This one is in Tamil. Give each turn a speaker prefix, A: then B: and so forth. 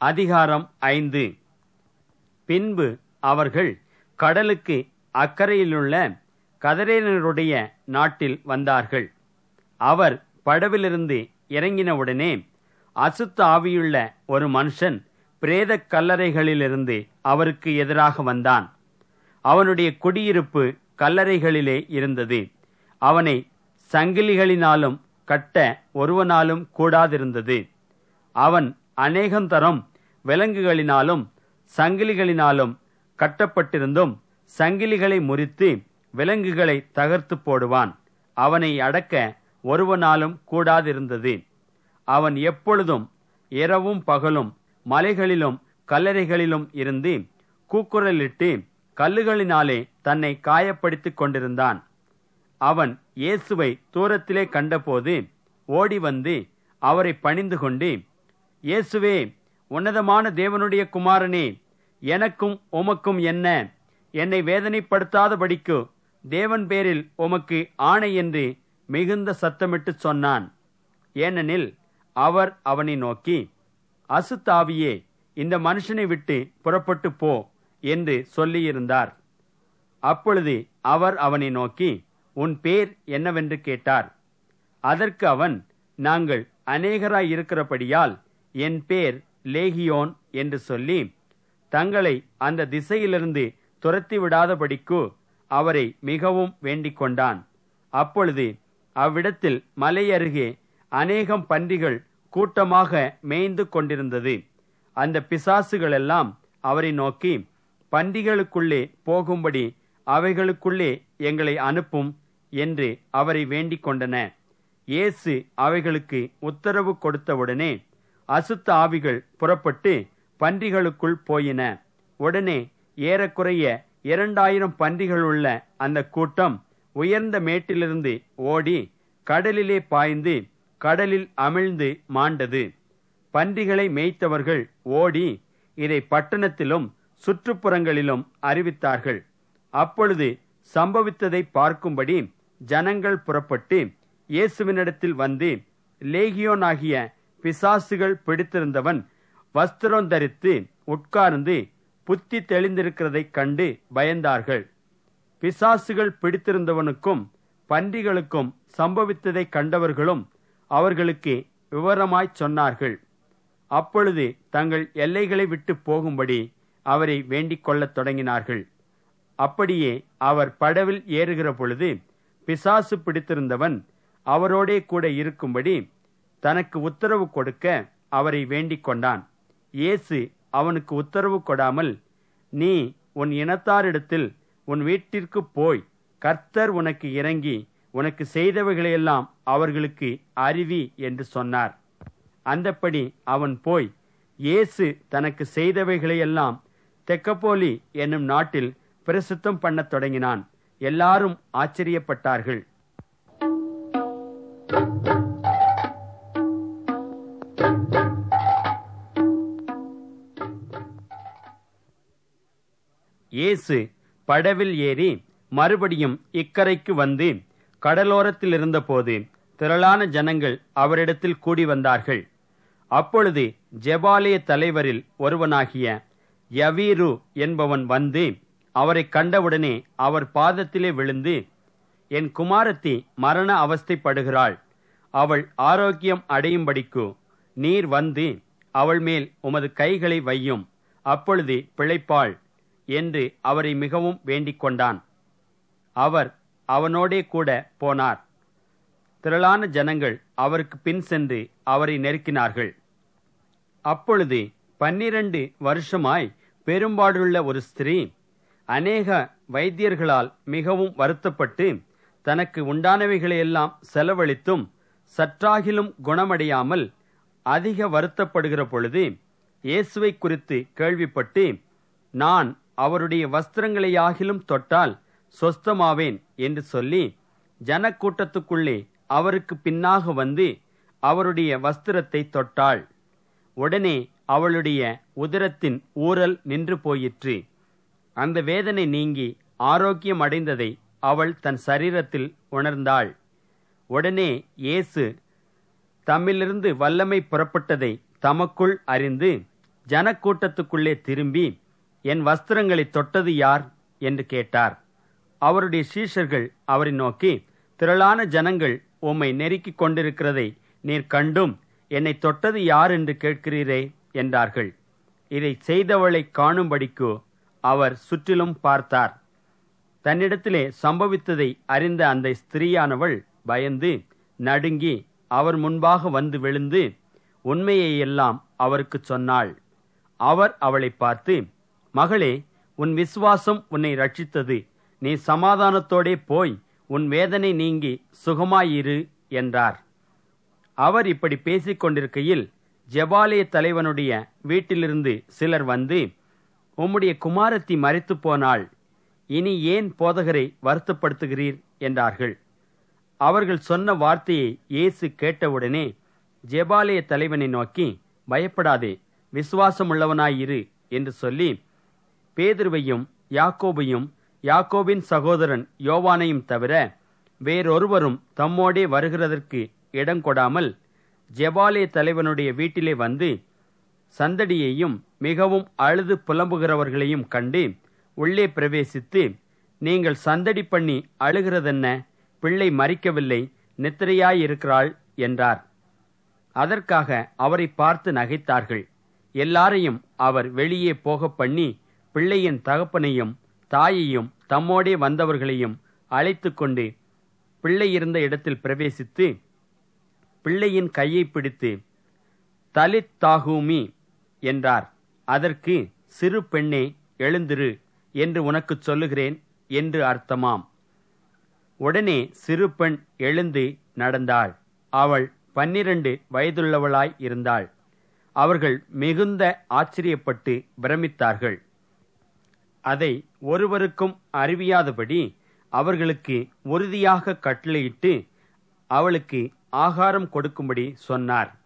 A: அதிகாரம் ஐந்து பின்பு அவர்கள் கடலுக்கு அக்கறையிலுள்ள கதரேனருடைய நாட்டில் வந்தார்கள் அவர் படவிலிருந்து இறங்கினவுடனே அசுத்த ஆவியுள்ள ஒரு மனுஷன் பிரேத கல்லறைகளிலிருந்து அவருக்கு எதிராக வந்தான் அவனுடைய குடியிருப்பு கல்லறைகளிலே இருந்தது அவனை சங்கிலிகளினாலும் கட்ட ஒருவனாலும் கூடாதிருந்தது அவன் அநேகந்தரம் விலங்குகளினாலும் சங்கிலிகளினாலும் கட்டப்பட்டிருந்தும் சங்கிலிகளை முறித்து விலங்குகளை தகர்த்து போடுவான் அவனை அடக்க ஒருவனாலும் கூடாதிருந்தது அவன் எப்பொழுதும் இரவும் பகலும் மலைகளிலும் கல்லறைகளிலும் இருந்து கூக்குரலிட்டு கல்லுகளினாலே தன்னை காயப்படுத்திக் கொண்டிருந்தான் அவன் இயேசுவை தூரத்திலே கண்டபோது ஓடி வந்து அவரை பணிந்து கொண்டு இயேசுவே உன்னதமான தேவனுடைய குமாரனே எனக்கும் உமக்கும் என்ன என்னை வேதனைப்படுத்தாதபடிக்கு தேவன் பேரில் உமக்கு ஆணை என்று மிகுந்த சத்தமிட்டு சொன்னான் ஏனெனில் அவர் அவனை நோக்கி அசுத்தாவியே இந்த மனுஷனை விட்டு புறப்பட்டு போ என்று சொல்லியிருந்தார் அப்பொழுது அவர் அவனை நோக்கி உன் பேர் என்னவென்று கேட்டார் அதற்கு அவன் நாங்கள் அநேகராய் இருக்கிறபடியால் என் பேர் லேகியோன் என்று சொல்லி தங்களை அந்த திசையிலிருந்து துரத்தி விடாதபடிக்கு அவரை மிகவும் வேண்டிக் கொண்டான் அப்பொழுது அவ்விடத்தில் மலை அருகே அநேகம் பன்றிகள் கூட்டமாக மேய்ந்து கொண்டிருந்தது அந்த பிசாசுகளெல்லாம் அவரை நோக்கி பன்றிகளுக்குள்ளே போகும்படி அவைகளுக்குள்ளே எங்களை அனுப்பும் என்று அவரை வேண்டிக் கொண்டன இயேசு அவைகளுக்கு உத்தரவு கொடுத்தவுடனே அசுத்த ஆவிகள் புறப்பட்டு பன்றிகளுக்குள் போயின உடனே ஏறக்குறைய இரண்டாயிரம் பன்றிகள் உள்ள அந்த கூட்டம் உயர்ந்த மேட்டிலிருந்து ஓடி கடலிலே பாய்ந்து கடலில் அமிழ்ந்து மாண்டது பன்றிகளை மேய்த்தவர்கள் ஓடி இதை பட்டணத்திலும் சுற்றுப்புறங்களிலும் அறிவித்தார்கள் அப்பொழுது சம்பவித்ததை பார்க்கும்படி ஜனங்கள் புறப்பட்டு இயேசுவினிடத்தில் வந்து லேகியோனாகிய பிசாசுகள் பிடித்திருந்தவன் வஸ்திரம் தரித்து உட்கார்ந்து புத்தி தெளிந்திருக்கிறதைக் கண்டு பயந்தார்கள் பிசாசுகள் பிடித்திருந்தவனுக்கும் பன்றிகளுக்கும் சம்பவித்ததைக் கண்டவர்களும் அவர்களுக்கு விவரமாய்ச் சொன்னார்கள் அப்பொழுது தங்கள் எல்லைகளை விட்டு போகும்படி அவரை வேண்டிக் கொள்ளத் தொடங்கினார்கள் அப்படியே அவர் படவில் ஏறுகிற பொழுது பிசாசு பிடித்திருந்தவன் அவரோடே கூட இருக்கும்படி தனக்கு உத்தரவு கொடுக்க அவரை வேண்டிக் கொண்டான் இயேசு அவனுக்கு உத்தரவு கொடாமல் நீ உன் இனத்தாரிடத்தில் உன் வீட்டிற்கு போய் கர்த்தர் உனக்கு இறங்கி உனக்கு செய்தவைகளையெல்லாம் அவர்களுக்கு அறிவி என்று சொன்னார் அந்தப்படி அவன் போய் இயேசு தனக்கு செய்தவைகளையெல்லாம் தெக்கப்போலி என்னும் நாட்டில் பிரசித்தம் பண்ணத் தொடங்கினான் எல்லாரும் ஆச்சரியப்பட்டார்கள் இயேசு படவில் ஏறி மறுபடியும் இக்கரைக்கு வந்து கடலோரத்தில் இருந்தபோது திரளான ஜனங்கள் அவரிடத்தில் கூடி வந்தார்கள் அப்பொழுது ஜெபாலய தலைவரில் ஒருவனாகிய யவீரு என்பவன் வந்து அவரை கண்டவுடனே அவர் பாதத்திலே விழுந்து என் குமாரத்தி மரண அவஸ்தைப்படுகிறாள் அவள் ஆரோக்கியம் அடையும்படிக்கு நீர் வந்து அவள் மேல் உமது கைகளை வையும் அப்பொழுது பிழைப்பாள் என்று அவரை மிகவும் வேண்டிக் கொண்டான் அவர் அவனோடே கூட போனார் திரளான ஜனங்கள் அவருக்கு பின் சென்று அவரை நெருக்கினார்கள் அப்பொழுது பன்னிரண்டு வருஷமாய் பெரும்பாடுள்ள ஒரு ஸ்திரீ அநேக வைத்தியர்களால் மிகவும் வருத்தப்பட்டு தனக்கு உண்டானவைகளையெல்லாம் செலவழித்தும் சற்றாகிலும் குணமடையாமல் அதிக வருத்தப்படுகிற பொழுது இயேசுவை குறித்து கேள்விப்பட்டு நான் அவருடைய வஸ்திரங்களையாகிலும் தொட்டால் சொஸ்தமாவேன் என்று சொல்லி ஜனக்கூட்டத்துக்குள்ளே அவருக்கு பின்னாக வந்து அவருடைய வஸ்திரத்தை தொட்டாள் உடனே அவளுடைய உதரத்தின் ஊரல் நின்று போயிற்று அந்த வேதனை நீங்கி ஆரோக்கியம் அடைந்ததை அவள் தன் சரீரத்தில் உணர்ந்தாள் உடனே இயேசு தம்மிலிருந்து வல்லமை புறப்பட்டதை தமக்குள் அறிந்து ஜனக்கூட்டத்துக்குள்ளே திரும்பி என் வஸ்திரங்களை தொட்டது யார் என்று கேட்டார் அவருடைய சீஷர்கள் அவரை நோக்கி திரளான ஜனங்கள் உம்மை நெருக்கிக் கொண்டிருக்கிறதை நீர் கண்டும் என்னை தொட்டது யார் என்று கேட்கிறீரே என்றார்கள் இதை செய்தவளை காணும்படிக்கு அவர் சுற்றிலும் பார்த்தார் தன்னிடத்திலே சம்பவித்ததை அறிந்த அந்த ஸ்திரீயானவள் பயந்து நடுங்கி அவர் முன்பாக வந்து விழுந்து உண்மையை எல்லாம் அவருக்கு சொன்னாள் அவர் அவளை பார்த்து மகளே உன் விசுவாசம் உன்னை ரட்சித்தது நீ சமாதானத்தோடே போய் உன் வேதனை நீங்கி சுகமாயிரு என்றார் அவர் இப்படி பேசிக் கொண்டிருக்கையில் ஜெபாலய தலைவனுடைய வீட்டிலிருந்து சிலர் வந்து உம்முடைய குமாரத்தி மறித்து போனாள் இனி ஏன் போதகரை வருத்தப்படுத்துகிறீர் என்றார்கள் அவர்கள் சொன்ன வார்த்தையை இயேசு கேட்டவுடனே ஜெபாலய தலைவனை நோக்கி பயப்படாதே விசுவாசமுள்ளவனாயிரு என்று சொல்லி பேதுருவையும் யாக்கோபையும் யாக்கோபின் சகோதரன் யோவானையும் தவிர வேறொருவரும் தம்மோடே வருகிறதற்கு இடம் கொடாமல் ஜெபாலய தலைவனுடைய வீட்டிலே வந்து சந்தடியையும் மிகவும் அழுது புலம்புகிறவர்களையும் கண்டு உள்ளே பிரவேசித்து நீங்கள் சந்தடி பண்ணி அழுகிறதென்ன பிள்ளை மறிக்கவில்லை நித்திரையாயிருக்கிறாள் என்றார் அதற்காக அவரை பார்த்து நகைத்தார்கள் எல்லாரையும் அவர் வெளியே போக பண்ணி பிள்ளையின் தகப்பனையும் தாயையும் தம்மோடே வந்தவர்களையும் அழைத்து கொண்டு பிள்ளை இருந்த இடத்தில் பிரவேசித்து பிள்ளையின் கையை பிடித்து தலித் தாகூமி என்றார் அதற்கு சிறு பெண்ணே எழுந்திரு என்று உனக்குச் சொல்லுகிறேன் என்று அர்த்தமாம் உடனே சிறு பெண் எழுந்து நடந்தாள் அவள் பன்னிரண்டு வயதுள்ளவளாய் இருந்தாள் அவர்கள் மிகுந்த ஆச்சரியப்பட்டு பிரமித்தார்கள் அதை ஒருவருக்கும் அறிவியாதபடி அவர்களுக்கு உறுதியாக கட்டளையிட்டு அவளுக்கு ஆகாரம் கொடுக்கும்படி சொன்னார்